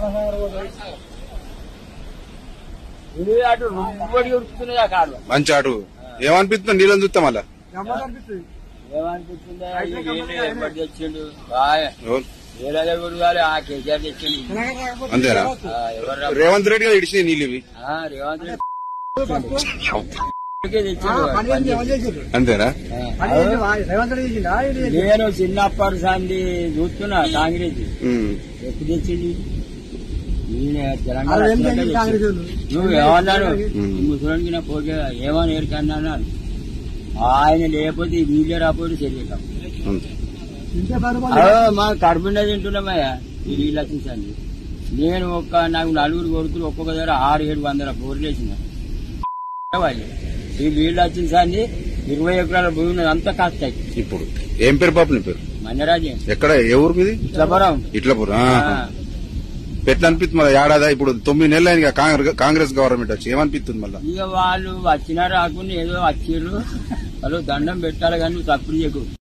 ఇది అటు రుబ్బడి ఉడుకుతున్నాయి ఆ కాళ్ళు మంచి అటు ఏమనిపిస్తుంది నీళ్ళని చూస్తే మళ్ళా ఏమనిపిస్తుందా ఎప్పటి తెచ్చిండు బాయ్ ఎవరు? ఏడాది కూడా కాలే ఆ కేసీఆర్ తెచ్చిండు అంతేనా ఆ, ఎవర్రా రేవంత్ రెడ్డి గారు ఇడిచిన నీళ్ళు ఇవి ఆ, రేవంత్ రెడ్డి తెచ్చిండు పని చేసి. అంతేనా ఆ. నేను చిన్నప్పటి సంది చూస్తున్నా కాంగ్రెస్ ఉమ్. ఎప్పుడు తెచ్చింది ఈయన తెలంగాణ వచ్చినాక తెచ్చిండు. నువ్వు ఏమన్నాను ఉమ్. ఈ ముసలానికి నా పోతే ఏమని ఏరికన్నాను అని. ఆయన లేకపోతే ఈ వీళ్ళే రాకపోతే తెలియక అంతే. మా కడుపుండే తింటున్నామయ్యా ఈ నీళ్ళు వచ్చేసండి నేను ఒక నాకు నలుగురు కొడుకులు ఒక్కొక్క దగ్గర ఆరు ఏడు వందల బోర్లు వేసిన వాళ్ళు ఈ నీళ్ళు వచ్చింది ఇరవై ఎకరాల భూమి ఉన్నది అంతా కాస్తాయి ఇప్పుడు ఏం పేరు పాప నీ పేరు మన్యరాజ్యం ఎక్కడ ఏ ఊరు మీది ఇట్లపురం ఇట్లపూర్ ఆ. ఎట్లా అనిపిస్తుంది మళ్ళీ ఏడాది ఇప్పుడు తొమ్మిది నెలలు అయింది కదా కాంగ్రెస్ కాంగ్రెస్ గవర్నమెంట్ వచ్చి ఏమనిపిస్తుంది మళ్ళీ ఇక వాళ్ళు వచ్చినా రాకుండా ఏదో వచ్చిర్రు వాళ్ళు దండం పెట్టాలి కానీ నువ్వు తప్పుడు చేయకు